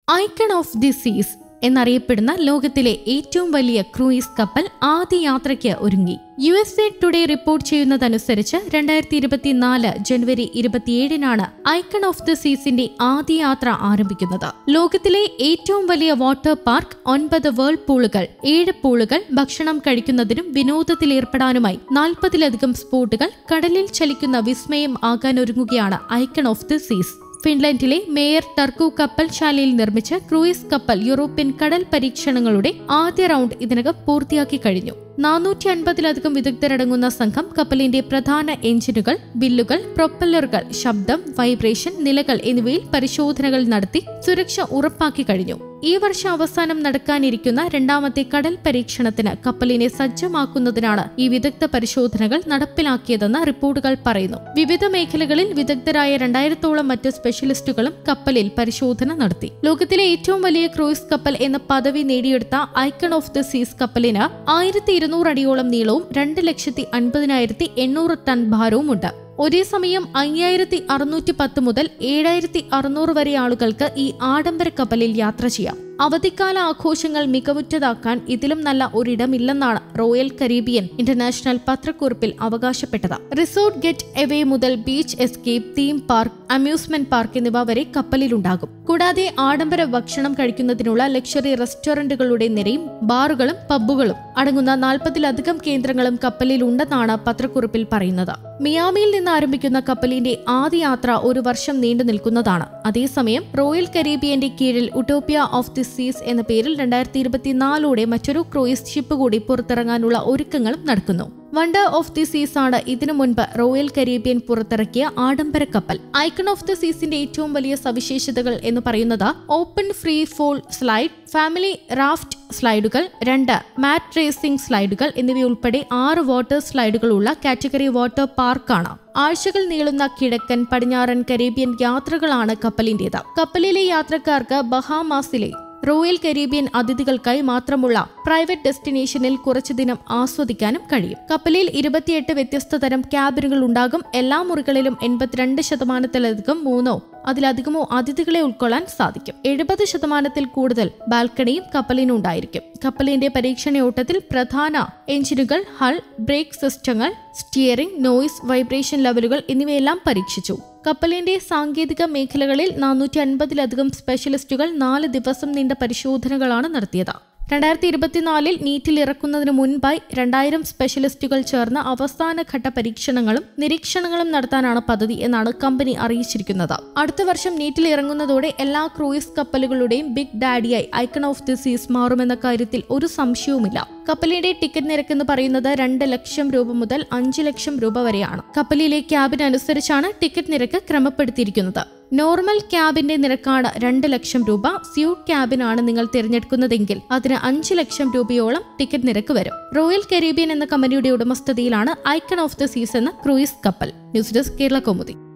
icon of the സീസ് എന്നറിയപ്പെടുന്ന ലോകത്തിലെ ഏറ്റവും വലിയ ക്രൂയിസ് കപ്പൽ ആദ്യ യാത്രയ്ക്ക് ഒരുങ്ങി U S A today report ചെയ്യുന്നതനുസരിച്ച് രണ്ടായിരത്തി ഇരുപത്തിനാല് ജനുവരി ഇരുപത്തിയേഴിനാണ് ഐക്കൺ ഓഫ് ദി സീസിന്റെ ആദ്യ യാത്ര ആരംഭിക്കുന്നത് ലോകത്തിലെ ഏറ്റവും വലിയ വാട്ടർ പാർക്ക് ഒൻപത് വേൾഡ് പൂളുകൾ ഏഴ് പൂളുകൾ ഭക്ഷണം കഴിക്കുന്നതിനും വിനോദത്തിലേർപ്പെടാനുമായി നാൽപ്പതിലധികം സ്പോട്ടുകൾ കടലിൽ ചലിക്കുന്ന വിസ്മയം ആകാനൊരുങ്ങുകയാണ് ഐക്കൺ ഓഫ് ദി സീസ് ഫിൻലൻഡിലെ മേയർ ടർക്കു കപ്പൽശാലയിൽ നിർമ്മിച്ച ക്രൂയിസ് കപ്പൽ യൂറോപ്യൻ കടൽ പരീക്ഷണങ്ങളുടെ ആദ്യ റൗണ്ട് ഇതിനകം പൂർത്തിയാക്കി കഴിഞ്ഞു നാനൂറ്റി അൻപതിലധികം വിദഗ്ധരടങ്ങുന്ന സംഘം കപ്പലിന്റെ പ്രധാന എഞ്ചിനുകൾ ബില്ലുകൾ പ്രൊപ്പല്ലറുകൾ ശബ്ദം വൈബ്രേഷൻ നിലകൾ എന്നിവയിൽ പരിശോധനകൾ നടത്തി സുരക്ഷ ഉറപ്പാക്കി കഴിഞ്ഞു ഈ വർഷം അവസാനം നടക്കാനിരിക്കുന്ന രണ്ടാമത്തെ കടൽ പരീക്ഷണത്തിന് കപ്പലിനെ സജ്ജമാക്കുന്നതിനാണ് ഈ വിദഗ്ധ പരിശോധനകൾ നടപ്പിലാക്കിയതെന്ന് റിപ്പോർട്ടുകൾ പറയുന്നു വിവിധ മേഖലകളിൽ വിദഗ്ധരായ രണ്ടായിരത്തോളം മറ്റ് സ്പെഷ്യലിസ്റ്റുകളും കപ്പലിൽ പരിശോധന നടത്തി ലോകത്തിലെ ഏറ്റവും വലിയ ക്രൂയിസ് കപ്പൽ എന്ന പദവി നേടിയെടുത്ത ഐക്കൺ ഓഫ് ദി സീസ് കപ്പലിന് ആയിരത്തി ഇരുന്നൂറ് അടിയോളം നീളവും രണ്ട് ലക്ഷത്തി അൻപതിനായിരത്തി എണ്ണൂറ് ടൺ ഭാരവുമുണ്ട് ഒരേ സമയം അയ്യായിരത്തി അറുന്നൂറ്റി പത്ത് മുതൽ ഏഴായിരത്തി അറുന്നൂറ് വരെ ആളുകൾക്ക് ഈ ആഡംബര കപ്പലിൽ യാത്ര ചെയ്യാം അവധിക്കാല ആഘോഷങ്ങൾ മികവുറ്റതാക്കാൻ ഇതിലും നല്ല ഒരിടമില്ലെന്നാണ് റോയൽ കരീബിയൻ ഇന്റർനാഷണൽ പത്രക്കുറിപ്പിൽ അവകാശപ്പെട്ടത് റിസോർട്ട് ഗെറ്റ് എവേ മുതൽ beach escape theme park amusement park എന്നിവ വരെ കപ്പലിലുണ്ടാകും കൂടാതെ ആഡംബര ഭക്ഷണം കഴിക്കുന്നതിനുള്ള ലക്ഷറി റെസ്റ്റോറന്റുകളുടെ നിരയും ബാറുകളും പബ്ബുകളും അടങ്ങുന്ന നാൽപ്പതിലധികം കേന്ദ്രങ്ങളും കപ്പലിലുണ്ടെന്നാണ് പത്രക്കുറിപ്പിൽ പറയുന്നത് മിയാമിയിൽ നിന്ന് ആരംഭിക്കുന്ന കപ്പലിന്റെ ആദ്യ യാത്ര ഒരു വർഷം നീണ്ടു നിൽക്കുന്നതാണ് അതേസമയം റോയൽ കരീബിയന്റെ കീഴിൽ ഉട്ടോപ്യ ഓഫ് ദി സീസ് എന്ന പേരിൽ രണ്ടായിരത്തി ഇരുപത്തിനാലോടെ മറ്റൊരു ക്രൂയിസ് ഷിപ്പ് കൂടി പുറത്തിറങ്ങാനുള്ള ഒരുക്കങ്ങളും നടക്കുന്നു വണ്ടർ ഓഫ് ദി സീസ് ആണ് ഇതിനു മുൻപ് റോയൽ കരീബിയൻ പുറത്തിറക്കിയ ആഡംബര കപ്പൽ ഐക്കൺ ഓഫ് ദി സീസിന്റെ ഏറ്റവും വലിയ സവിശേഷതകൾ എന്ന് പറയുന്നത് open free fall slide family raft സ്ലൈഡുകൾ രണ്ട് മാറ്റ് റേസിംഗ് സ്ലൈഡുകൾ എന്നിവയുൾപ്പെടെ ആറ് വാട്ടർ സ്ലൈഡുകളുള്ള കാറ്റഗറി വാട്ടർ പാർക്കാണ് ആഴ്ചകൾ നീളുന്ന കിഴക്കൻ പടിഞ്ഞാറൻ കരീബിയൻ യാത്രകളാണ് കപ്പലിന്റേത് കപ്പലിലെ യാത്രക്കാർക്ക് ബഹാമാസിലെ റോയൽ കരീബിയൻ അതിഥികൾക്കായി മാത്രമുള്ള പ്രൈവറ്റ് ഡെസ്റ്റിനേഷനിൽ കുറച്ചു ദിനം ആസ്വദിക്കാനും കഴിയും കപ്പലിൽ ഇരുപത്തിയെട്ട് വ്യത്യസ്ത തരം ക്യാബിനുകൾ ഉണ്ടാകും എല്ലാ മുറികളിലും എൺപത്തിരണ്ട് ശതമാനത്തിലധികം മൂന്നോ അതിലധികമോ അതിഥികളെ ഉൾക്കൊള്ളാൻ സാധിക്കും എഴുപത് ശതമാനത്തിൽ കൂടുതൽ ബാൽക്കണിയും കപ്പലിനുണ്ടായിരിക്കും കപ്പലിന്റെ പരീക്ഷണയോട്ടത്തിൽ പ്രധാന എഞ്ചിനുകൾ ഹൾ ബ്രേക്ക് സിസ്റ്റങ്ങൾ സ്റ്റിയറിംഗ് നോയിസ് വൈബ്രേഷൻ ലെവലുകൾ എന്നിവയെല്ലാം പരീക്ഷിച്ചു കപ്പലിന്റെ സാങ്കേതിക മേഖലകളിൽ നാനൂറ്റി അൻപതിലധികം സ്പെഷ്യലിസ്റ്റുകൾ നാല് ദിവസം നീണ്ട പരിശോധനകളാണ് നടത്തിയത് രണ്ടായിരത്തി ഇരുപത്തിനാലിൽ നീറ്റിൽ ഇറക്കുന്നതിന് മുൻപായി രണ്ടായിരം സ്പെഷ്യലിസ്റ്റുകൾ ചേർന്ന് അവസാനഘട്ട പരീക്ഷണങ്ങളും നിരീക്ഷണങ്ങളും നടത്താനാണ് പദ്ധതി എന്നാണ് കമ്പനി അറിയിച്ചിരിക്കുന്നത് അടുത്ത വർഷം നീറ്റിൽ ഇറങ്ങുന്നതോടെ എല്ലാ ക്രൂയിസ് കപ്പലുകളുടെയും ബിഗ് ഡാഡിയായി ഐക്കൺ ഓഫ് ദി സീസ് മാറുമെന്ന കാര്യത്തിൽ ഒരു സംശയവുമില്ല കപ്പലിന്റെ ടിക്കറ്റ് നിരക്ക് എന്ന് പറയുന്നത് രണ്ട് ലക്ഷം രൂപ മുതൽ അഞ്ച് ലക്ഷം രൂപ വരെയാണ് കപ്പലിലെ ക്യാബിന് അനുസരിച്ചാണ് ടിക്കറ്റ് നിരക്ക് ക്രമപ്പെടുത്തിയിരിക്കുന്നത് നോർമൽ ക്യാബിന്റെ നിരക്കാണ് രണ്ട് ലക്ഷം രൂപ സ്യൂട്ട് ക്യാബിനാണ് നിങ്ങൾ തിരഞ്ഞെടുക്കുന്നതെങ്കിൽ അതിന് അഞ്ച് ലക്ഷം രൂപയോളം ടിക്കറ്റ് നിരക്ക് വരും റോയൽ കരീബിയൻ എന്ന കമ്പനിയുടെ ഉടമസ്ഥതയിലാണ് ഐക്കൺ ഓഫ് ദ സീസ് എന്ന ക്രൂയിസ് കപ്പൽ ന്യൂസ് ഡെസ്ക് കേരള കൗമുദി